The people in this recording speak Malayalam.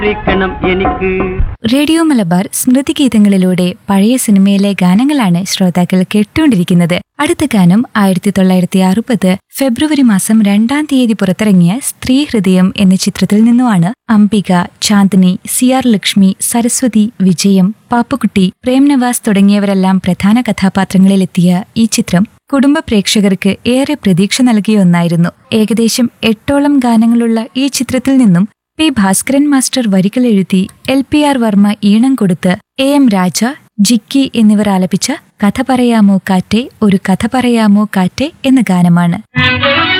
ണം എനിക്ക് റേഡിയോ മലബാർ സ്മൃതി ഗീതങ്ങളിലൂടെ പഴയ സിനിമയിലെ ഗാനങ്ങളാണ് ശ്രോതാക്കൾ കേട്ടുകൊണ്ടിരിക്കുന്നത് അടുത്ത ഗാനം ആയിരത്തി തൊള്ളായിരത്തി അറുപത് ഫെബ്രുവരി മാസം രണ്ടാം തീയതി പുറത്തിറങ്ങിയ സ്ത്രീ ഹൃദയം എന്ന ചിത്രത്തിൽ നിന്നുമാണ് അംബിക ചാന്ദിനി സി ആർ ലക്ഷ്മി സരസ്വതി വിജയം പാപ്പുക്കുട്ടി പ്രേംനവാസ് തുടങ്ങിയവരെല്ലാം പ്രധാന കഥാപാത്രങ്ങളിലെത്തിയ ഈ ചിത്രം കുടുംബ പ്രേക്ഷകർക്ക് ഏറെ പ്രതീക്ഷ നൽകിയ ഒന്നായിരുന്നു ഏകദേശം എട്ടോളം ഗാനങ്ങളുള്ള ഈ ചിത്രത്തിൽ നിന്നും പി ഭാസ്കരൻ മാസ്റ്റർ വരികൾ എഴുതി എൽ പി ആർ വർമ്മ ഈണം കൊടുത്ത് എ എം രാജ ജിക്കി എന്നിവർ ആലപിച്ച കഥ പറയാമോ കാറ്റെ ഒരു കഥ പറയാമോ കാറ്റെ എന്ന ഗാനമാണ്